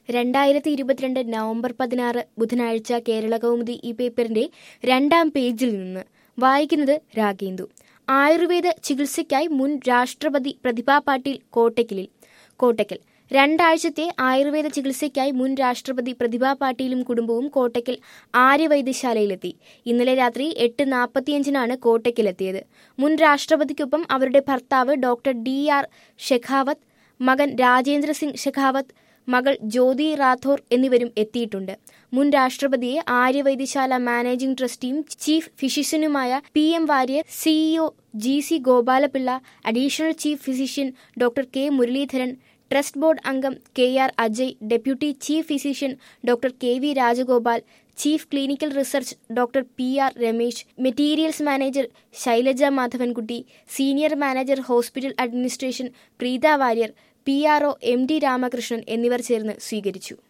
രണ്ടായിരത്തി ഇരുപത്തിരണ്ട് നവംബർ പതിനാറ് ബുധനാഴ്ച കേരള കൗമുദി ഈ പേപ്പറിന്റെ രണ്ടാം പേജിൽ നിന്ന് വായിക്കുന്നത് രാഗേന്ദു ആയുർവേദ ചികിത്സയ്ക്കായി മുൻ രാഷ്ട്രപതി പ്രതിഭാ പാട്ടീൽ കോട്ടയ്ക്കലിൽ കോട്ടയ്ക്കൽ രണ്ടാഴ്ചത്തെ ആയുർവേദ ചികിത്സയ്ക്കായി മുൻ രാഷ്ട്രപതി പ്രതിഭാ പാട്ടീലും കുടുംബവും കോട്ടയ്ക്കൽ ആര്യവൈദ്യശാലയിലെത്തി ഇന്നലെ രാത്രി എട്ട് നാൽപ്പത്തിയഞ്ചിനാണ് കോട്ടയ്ക്കലെത്തിയത് മുൻ രാഷ്ട്രപതിക്കൊപ്പം അവരുടെ ഭർത്താവ് ഡോക്ടർ ഡി ആർ ഷെഖാവത്ത് മകൻ രാജേന്ദ്ര സിംഗ് ഷെഖാവത്ത് മകൾ ജ്യോതി റാഥോർ എന്നിവരും എത്തിയിട്ടുണ്ട് മുൻ രാഷ്ട്രപതിയെ ആര്യവൈദ്യശാല മാനേജിംഗ് ട്രസ്റ്റിയും ചീഫ് ഫിസിഷ്യനുമായ P M Warrier CEO G C Gopalapillai additional chief physician doctor K Muraleedharan trust board അംഗം K R Ajay deputy chief physician doctor K V Rajagopal chief clinical research doctor P R Ramesh materials manager Shailaja Madhavankutty senior manager hospital administration Preetha Warrier P R O M D Ramakrishnan എന്നിവർ ചേർന്ന് സ്വീകരിച്ചു